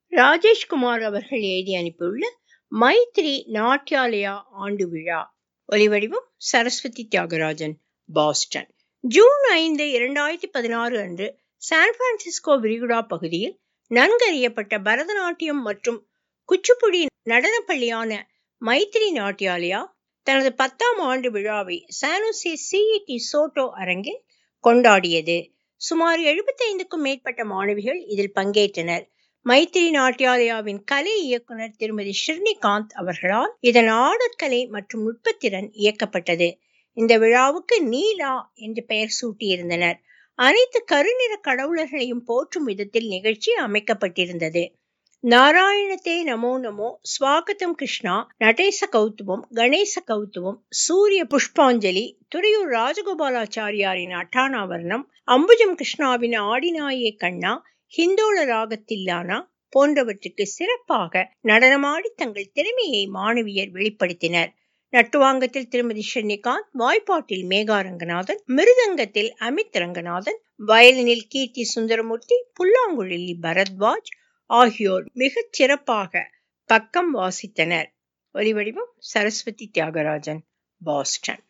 ராஜேஷ்குமார் அவர்கள் எழுதி அனுப்பியுள்ள மைத்ரி நாட்டியாலயா ஆண்டு விழா ஒலிவடிவம் சரஸ்வதி தியாகராஜன் பாஸ்டன் ஜூன் ஐந்து இரண்டாயிரத்தி பதினாறு அன்று சான் பிரான்சிஸ்கோ விரிகுடா பகுதியில் நன்கறியப்பட்ட பரதநாட்டியம் மற்றும் குச்சிப்புடி நடனப் பள்ளியான மைத்ரி நாட்டியாலயா தனது பத்தாம் ஆண்டு விழாவை சானுசி சிஇடி சோட்டோ அரங்கில் கொண்டாடியது சுமார் எழுபத்தைந்துக்கும் மேற்பட்ட மாணவிகள் இதில் பங்கேற்றனர் மைத்திரி நாட்டியாலயாவின் கலை இயக்குனர் திருமதி ஸ்ரீனிகாந்த் அவர்களால் இதன் ஆடற்கலை மற்றும் நுட்பத்திறன் இயக்கப்பட்டது இந்த விழாவுக்கு நீலா என்று பெயர் சூட்டியிருந்தனர் அனைத்து கருநிற கடவுளர்களையும் போற்றும் விதத்தில் நிகழ்ச்சி அமைக்கப்பட்டிருந்தது நாராயணத்தே நமோ நமோ ஸ்வாகதம் கிருஷ்ணா நடேச கௌத்துவம் கணேச கௌத்துவம் சூரிய புஷ்பாஞ்சலி துறையூர் ராஜகோபாலாச்சாரியாரின் அட்டானாவரணம் அம்புஜம் கிருஷ்ணாவின் ஆடினாயே கண்ணா ஹிந்தோள ராகத்தில்லானா போன்றவற்றுக்கு சிறப்பாக நடனமாடி தங்கள் திறமையை மாணவியர் வெளிப்படுத்தினர் நட்டுவாங்கத்தில் திருமதி ஸ்ரீனிகாந்த் வாய்ப்பாட்டில் மேகா ரங்கநாதன் மிருதங்கத்தில் அமித் ரங்கநாதன் வயலினில் கீர்த்தி சுந்தரமூர்த்தி புல்லாங்குழலில் பரத்வாஜ் ஆகியோர் மிகச் சிறப்பாக பக்கம் வாசித்தனர் ஒலிவடிவம் சரஸ்வதி தியாகராஜன் பாஸ்டன்